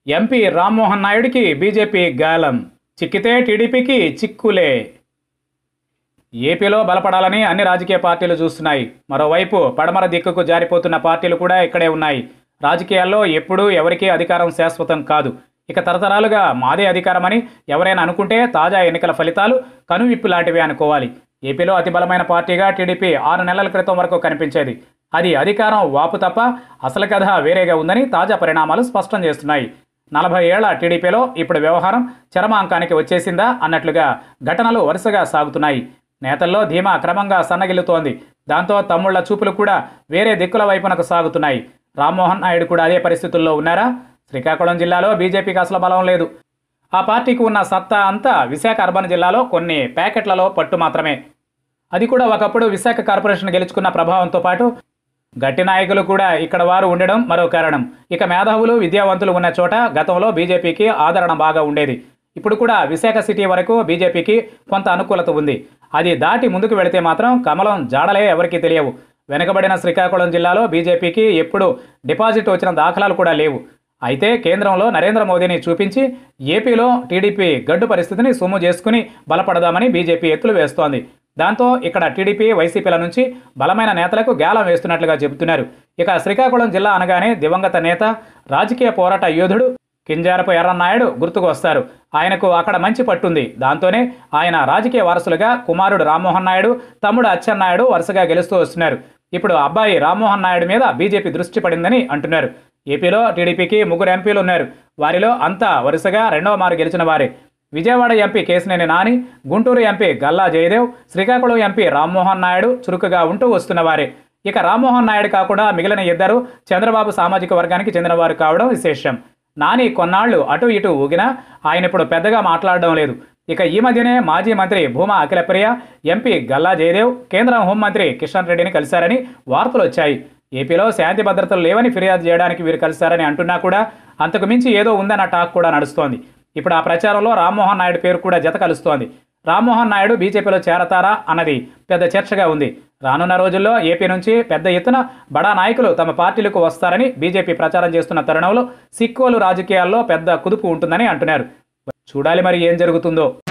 MP Rammohan నాయుడికి BJP గాలం చిక్కితే టీడీపీకి చిక్కులే ఏపీలో బలపడాలని అన్ని రాజకీయ పార్టీలు చూస్తున్నాయి మరోవైపు పడమర దిక్కుకు జారిపోతున్న పార్టీలు కూడా ఇక్కడే ఉన్నాయి రాజకీయాల్లో ఎప్పుడూ ఎవరికీ అధికారం శాశ్వతం కాదు ఇక తరతరాలుగా మాదే అధికారమని ఎవరైనా అనుకుంటే తాజా ఎన్నికల ఫలితాలు కనువిప్పు లాంటివే అనుకోవాలి ఏపీలో అతి బలమైన పార్టీగా టీడీపీ ఆరు నెలల క్రితం వరకు కనిపించేది అది అధికారం వాపు తప్ప అసలు కథ వేరేగా ఉందని తాజా పరిణామాలు స్పష్టం చేస్తున్నాయి నలభై ఏళ్ల టీడీపీలో ఇప్పుడు వ్యవహారం చరమాంకానికి వచ్చేసిందా అన్నట్లుగా ఘటనలు వరుసగా సాగుతున్నాయి నేతల్లో ధీమా క్రమంగా సన్నగిల్లుతోంది దాంతో తమ్ముళ్ల చూపులు కూడా వేరే దిక్కుల వైపునకు సాగుతున్నాయి రామ్మోహన్ నాయుడు కూడా అదే పరిస్థితుల్లో ఉన్నారా శ్రీకాకుళం జిల్లాలో బీజేపీకి అసలు బలం లేదు ఆ పార్టీకి ఉన్న సత్తా అంతా విశాఖ అర్బన్ జిల్లాలో కొన్ని ప్యాకెట్లలో పట్టు మాత్రమే అది కూడా ఒకప్పుడు విశాఖ కార్పొరేషన్ గెలుచుకున్న ప్రభావంతో పాటు గట్టి నాయకులు కూడా ఇక్కడ వారు ఉండడం మరో కారణం ఇక మేధావులు విద్యావంతులు ఉన్న చోట గతంలో బీజేపీకి ఆదరణ బాగా ఉండేది ఇప్పుడు కూడా విశాఖ సిటీ వరకు బీజేపీకి కొంత అనుకూలత ఉంది అది దాటి ముందుకు వెళితే మాత్రం కమలం జాడలే ఎవరికీ తెలియవు వెనుకబడిన శ్రీకాకుళం జిల్లాలో బీజేపీకి ఎప్పుడు డిపాజిట్ వచ్చిన దాఖలాలు కూడా లేవు అయితే కేంద్రంలో నరేంద్ర మోదీని చూపించి ఏపీలో టీడీపీ గడ్డు పరిస్థితిని సొమ్ము చేసుకుని బలపడదామని బీజేపీ ఎత్తులు వేస్తోంది దాంతో ఇక్కడ టీడీపీ వైసీపీల నుంచి బలమైన నేతలకు గేలం వేస్తున్నట్లుగా చెబుతున్నారు ఇక శ్రీకాకుళం జిల్లా అనగానే దివంగత నేత రాజకీయ పోరాట యోధుడు కింజారపు ఎర్రన్నాయుడు గుర్తుకు వస్తారు ఆయనకు అక్కడ మంచి పట్టుంది దాంతోనే ఆయన రాజకీయ వారసులుగా కుమారుడు రామ్మోహన్ నాయుడు తమ్ముడు అచ్చెన్నాయుడు వరుసగా గెలుస్తూ వస్తున్నారు ఇప్పుడు అబ్బాయి రామ్మోహన్ నాయుడు మీద బీజేపీ దృష్టి పడిందని అంటున్నారు ఏపీలో టీడీపీకి ముగ్గురు ఎంపీలు ఉన్నారు వారిలో అంతా వరుసగా రెండవ మారు గెలిచిన వారే Vijayawada MP Kesineni Nani Guntur MP Galla Jayadev Srikakulam MP Rammohan Naidu చురుకుగా ఉంటూ వస్తున్నవారే ఇక రామ్మోహన్ నాయుడు కాకుండా మిగిలిన ఇద్దరు చంద్రబాబు సామాజిక వర్గానికి చెందినవారు కావడం విశేషం నాని కొన్నాళ్లు అటు ఇటు ఊగినా ఆయన ఇప్పుడు పెద్దగా మాట్లాడడం లేదు ఇక ఈ మధ్యనే మాజీ మంత్రి భూమా అఖిలప్రియ ఎంపీ గల్లా జయదేవ్ కేంద్ర హోంమంత్రి కిషన్ రెడ్డిని కలిశారని వార్తలు వచ్చాయి ఏపీలో శాంతి భద్రతలు లేవని ఫిర్యాదు చేయడానికి వీరు కలిశారని అంటున్నా కూడా అంతకు మించి ఏదో ఉందన్న టాక్ కూడా నడుస్తోంది ఇప్పుడు ఆ ప్రచారంలో రామ్మోహన్ నాయుడు పేరు కూడా జత కలుస్తోంది రామ్మోహన్ నాయుడు బీజేపీలో చేరతారా అన్నది పెద్ద చర్చగా ఉంది రానున్న రోజుల్లో ఏపీ నుంచి పెద్ద ఎత్తున బడా నాయకులు తమ పార్టీలకు వస్తారని బీజేపీ ప్రచారం చేస్తున్న తరుణంలో సిక్కోలు రాజకీయాల్లో పెద్ద కుదుపు ఉంటుందని అంటున్నారు చూడాలి మరి ఏం జరుగుతుందో